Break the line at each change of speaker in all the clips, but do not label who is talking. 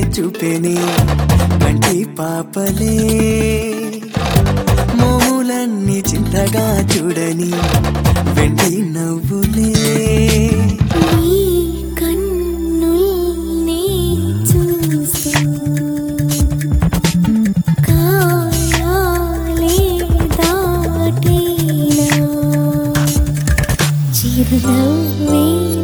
చూపెనే కంటి పాపలే మోములన్నీ చింతగా చూడని వెండి నవ్వులే
నీ కన్నుల్ని చూస్తూ కాయాలే దాటేనా చిరునవ్వే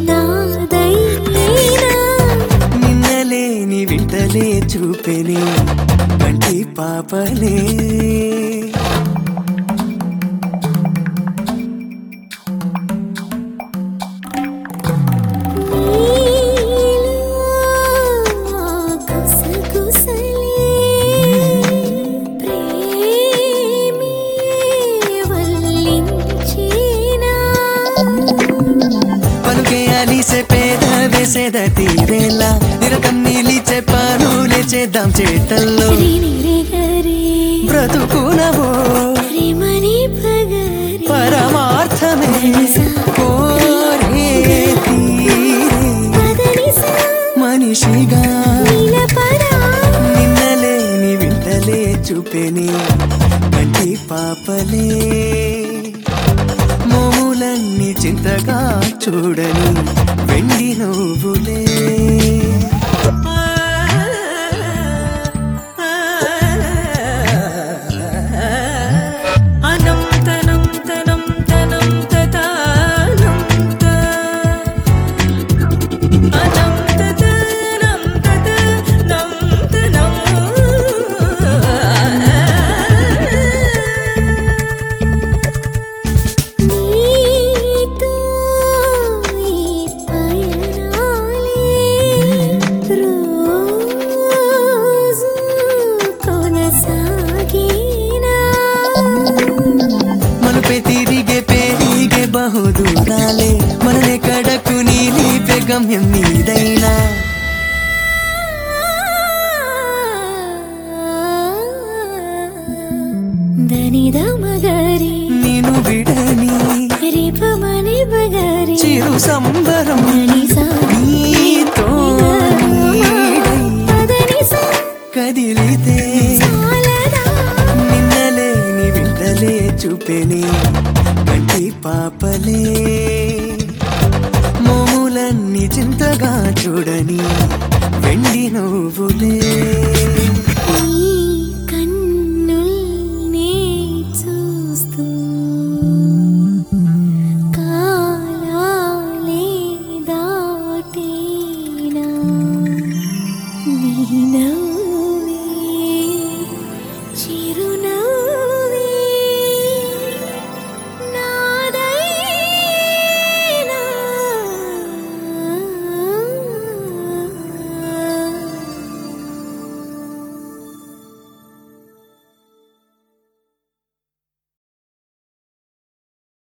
నాదైనా
నిన్నలేని వింటలే చూపెనే కంటి పాపలే
నీలో గుసగుసలే ప్రేమే వల్లించేనా
పలుకే అలిసే పేద వేసేద తీరేలా నిరతం నీలిచే పానులే చేద్దాం చేతల్లో
రినిరిగరి
బ్రతుకునవో
ప్రేమని పగరి
పరమార్థమే కోరే తీరే
పదనిసా
మనిషిగా
నిలపరా
నిన్నలేని వింటలే చూపెనే కంటి పాపలే మోములన్నీ చింతగా చూడని వెండి నువ్వులే
అనంతనం తనం తనం తతానం త అనంత తనం తతనం తనం
నీతో ఈ పయనాలే రోజు కొనసాగేనా
మలుపే తిరిగే పెరిగే బహుదూరాలే మననే కడకు నీలిపే గమ్యం నీదైనా
దనిద మగరి
నేను విడని
రిపమని బగరి
చిరు సంబరం
దనిసా
నీతో నీడై
పదనిసా
కదిలితే
చాలదా
నిన్నలేని వింటలే చూపెనే కంటి పాపలే మోములన్నీ చింతగా చూడని వెండి నువ్వులే